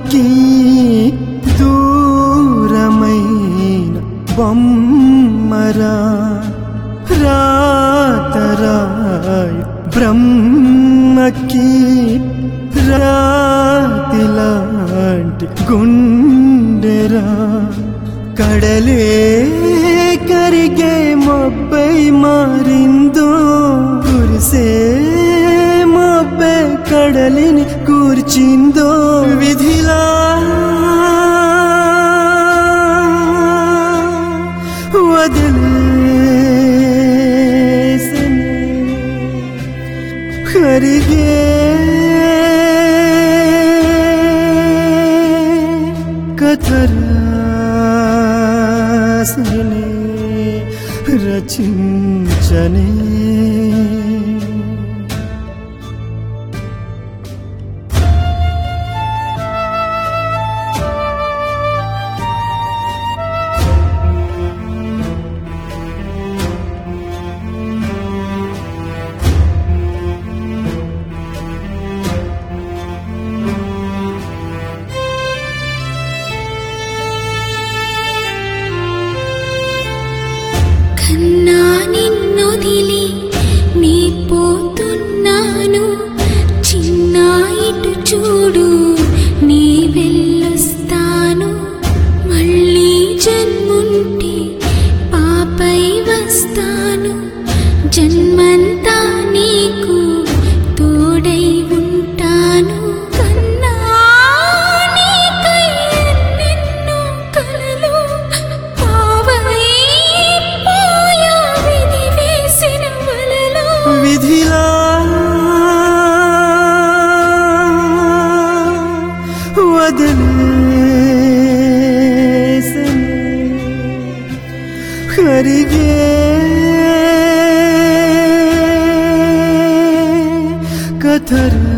బ్రహ్మకి దూరమైన బొమ్మరా రాతరాయ బ్రహ్మకి రాతిలాంటి గుండెరా కడలే కరిగే మొబ్బై మారిందో కురిసే మొబ్బై కడలిని కూర్చిందో విధిలా వదిలేసనే కరిగే కథరాసనే రచించనే కన్నా నిన్నొదిలి నీ పోతున్నాను చిన్న ఇటు చూడు నీ వెళ్ళొస్తాను మళ్ళీ జన్ముంటే పాపై వస్తాను జన్మంతా నీకు తోడై ఉంటాను కన్నా నీకై ఎన్నెన్నో కలలు పావై పోయా విధి వేసిన వలలో విధిలా వదిలేసనే కరిగే కథరా